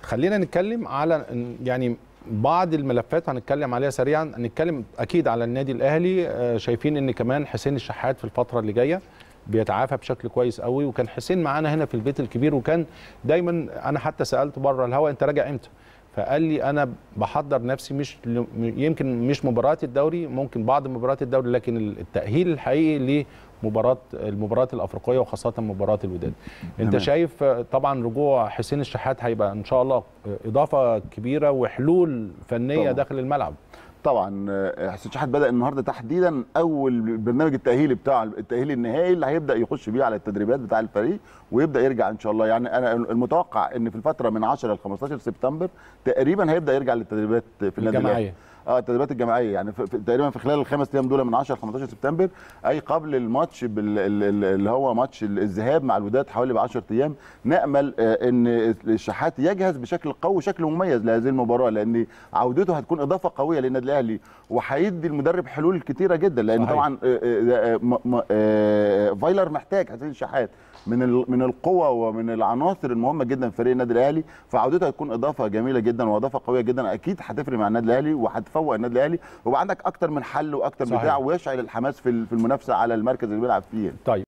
خلينا نتكلم على يعني بعض الملفات هنتكلم عليها سريعا هنتكلم اكيد على النادي الاهلي آه، شايفين ان كمان حسين الشحات في الفتره اللي جايه بيتعافى بشكل كويس قوي وكان حسين معانا هنا في البيت الكبير وكان دايما انا حتى سالته بره الهوا انت راجع امتى فقال لي انا بحضر نفسي مش ل- يمكن مش مباراه الدوري ممكن بعض مباريات الدوري لكن التاهيل الحقيقي لمباراه المباريات الافريقيه وخاصه مباراه الوداد انت تمام. شايف آه، طبعا رجوع حسين الشحات هيبقى ان شاء الله آه، اضافه كبيره وحلول فنيه طبعاً. داخل الملعب طبعا آه، حسين شحات بدا النهارده تحديدا اول برنامج التاهيلي بتاعه التاهيلي النهائي اللي هيبدا يخش بيه على التدريبات بتاع الفريق ويبدا يرجع ان شاء الله يعني انا المتوقع ان في الفتره من 10 ل 15 سبتمبر تقريبا هيبدا يرجع للتدريبات في النادي الأهلي. الجماعيه اه التدريبات الجماعيه يعني في في تقريبا في خلال الخمس ايام دول من 10 ل 15 سبتمبر اي قبل الماتش بال- ال- ال- اللي هو ماتش الذهاب مع الوداد حوالي ب 10 ايام نامل آه، ان الشحات يجهز بشكل قوي وشكل مميز لهذه المباراه لان عودته هتكون اضافه قويه للنادي الاهلي وهيدي المدرب حلول كتيره جدا لان صحيح. طبعا آه، آه، آه، م- م- آه، فايلر محتاج حسين الشحات من ال- من القوه ومن العناصر المهمه جدا في فريق النادي الاهلي فعودته هتكون اضافه جميله جدا واضافه قويه جدا اكيد هتفرق مع النادي الاهلي وهتفوق النادي الاهلي ويبقى عندك اكتر من حل واكتر صحيح. بتاع ويشعل الحماس في ال- في المنافسه على المركز اللي بيلعب فيه طيب